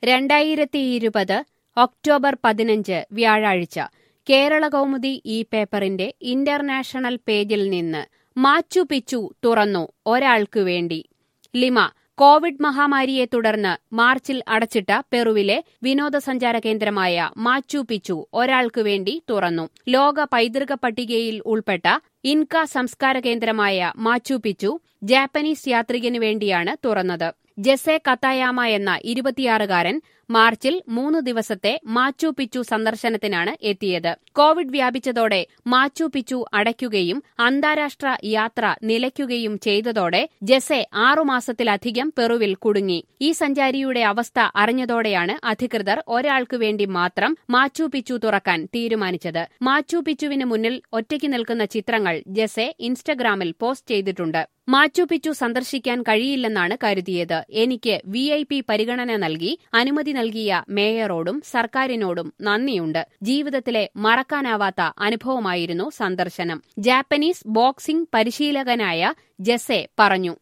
രണ്ടായിരത്തി ഇരുപത് ഒക്ടോബർ പതിനഞ്ച് വ്യാഴാഴ്ച കേരള കൗമുദി ഈ പേപ്പറിന്റെ ഇന്റർനാഷണൽ പേജിൽ നിന്ന് മാച്ചു പിച്ചു തുറന്നു ഒരാൾക്കു വേണ്ടി ലിമ കോവിഡ് മഹാമാരിയെ തുടർന്ന് മാർച്ചിൽ അടച്ചിട്ട പെറുവിലെ വിനോദസഞ്ചാര കേന്ദ്രമായ മാച്ചു പിച്ചു ഒരാൾക്കു വേണ്ടി തുറന്നു ലോക പൈതൃക പട്ടികയിൽ ഉൾപ്പെട്ട ഇൻക സംസ്കാര കേന്ദ്രമായ മാച്ചു പിച്ചു ജാപ്പനീസ് യാത്രികനു വേണ്ടിയാണ് തുറന്നത് ജെസെ കത്തായാമ എന്ന ഇരുപത്തിയാറുകാരൻ മാർച്ചിൽ മൂന്ന് ദിവസത്തെ മാച്ചു പിച്ചു സന്ദർശനത്തിനാണ് എത്തിയത് കോവിഡ് വ്യാപിച്ചതോടെ മാച്ചു പിച്ചു അടയ്ക്കുകയും അന്താരാഷ്ട്ര യാത്ര നിലയ്ക്കുകയും ചെയ്തതോടെ ജെസെ ആറുമാസത്തിലധികം പെറുവിൽ കുടുങ്ങി ഈ സഞ്ചാരിയുടെ അവസ്ഥ അറിഞ്ഞതോടെയാണ് അധികൃതർ ഒരാൾക്കു വേണ്ടി മാത്രം മാച്ചു പിച്ചു തുറക്കാൻ തീരുമാനിച്ചത് മാച്ചു പിച്ചുവിന് മുന്നിൽ ഒറ്റയ്ക്ക് നിൽക്കുന്ന ചിത്രങ്ങൾ ജെസെ ഇൻസ്റ്റഗ്രാമിൽ പോസ്റ്റ് ചെയ്തിട്ടുണ്ട് മാച്ചു പിച്ചു സന്ദർശിക്കാൻ കഴിയില്ലെന്നാണ് കരുതിയത് എനിക്ക് വി ഐ പി പരിഗണന നൽകി അനുമതി നൽകിയ മേയറോടും സർക്കാരിനോടും നന്ദിയുണ്ട് ജീവിതത്തിലെ മറക്കാനാവാത്ത അനുഭവമായിരുന്നു സന്ദർശനം ജാപ്പനീസ് ബോക്സിംഗ് പരിശീലകനായ ജെസെ പറഞ്ഞു